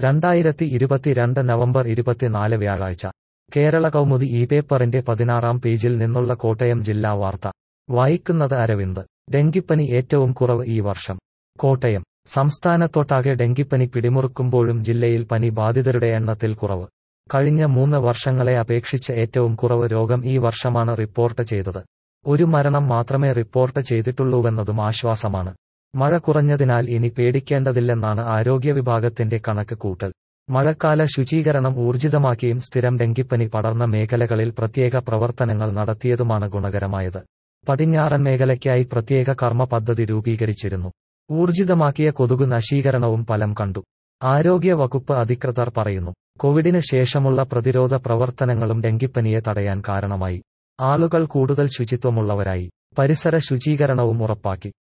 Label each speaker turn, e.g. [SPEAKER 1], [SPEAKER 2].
[SPEAKER 1] രണ്ടായിരത്തി ഇരുപത്തിരണ്ട് നവംബർ ഇരുപത്തിനാല് വ്യാഴാഴ്ച കേരള കൗമുദി ഈ പേപ്പറിന്റെ പതിനാറാം പേജിൽ നിന്നുള്ള കോട്ടയം ജില്ലാ വാർത്ത വായിക്കുന്നത് അരവിന്ദ് ഡെങ്കിപ്പനി ഏറ്റവും കുറവ് ഈ വർഷം കോട്ടയം സംസ്ഥാനത്തൊട്ടാകെ ഡെങ്കിപ്പനി പിടിമുറുക്കുമ്പോഴും ജില്ലയിൽ പനി ബാധിതരുടെ എണ്ണത്തിൽ കുറവ് കഴിഞ്ഞ മൂന്ന് വർഷങ്ങളെ അപേക്ഷിച്ച് ഏറ്റവും കുറവ് രോഗം ഈ വർഷമാണ് റിപ്പോർട്ട് ചെയ്തത് ഒരു മരണം മാത്രമേ റിപ്പോർട്ട് ചെയ്തിട്ടുള്ളൂവെന്നതും ആശ്വാസമാണ് മഴ കുറഞ്ഞതിനാൽ ഇനി പേടിക്കേണ്ടതില്ലെന്നാണ് ആരോഗ്യ വിഭാഗത്തിന്റെ കണക്ക് കൂട്ടൽ മഴക്കാല ശുചീകരണം ഊർജിതമാക്കിയും സ്ഥിരം ഡെങ്കിപ്പനി പടർന്ന മേഖലകളിൽ പ്രത്യേക പ്രവർത്തനങ്ങൾ നടത്തിയതുമാണ് ഗുണകരമായത് പടിഞ്ഞാറൻ മേഖലയ്ക്കായി പ്രത്യേക കർമ്മ പദ്ധതി രൂപീകരിച്ചിരുന്നു ഊർജിതമാക്കിയ കൊതുകു നശീകരണവും ഫലം കണ്ടു ആരോഗ്യ വകുപ്പ് അധികൃതർ പറയുന്നു കോവിഡിന് ശേഷമുള്ള പ്രതിരോധ പ്രവർത്തനങ്ങളും ഡെങ്കിപ്പനിയെ തടയാൻ കാരണമായി ആളുകൾ കൂടുതൽ ശുചിത്വമുള്ളവരായി പരിസര ശുചീകരണവും ഉറപ്പാക്കി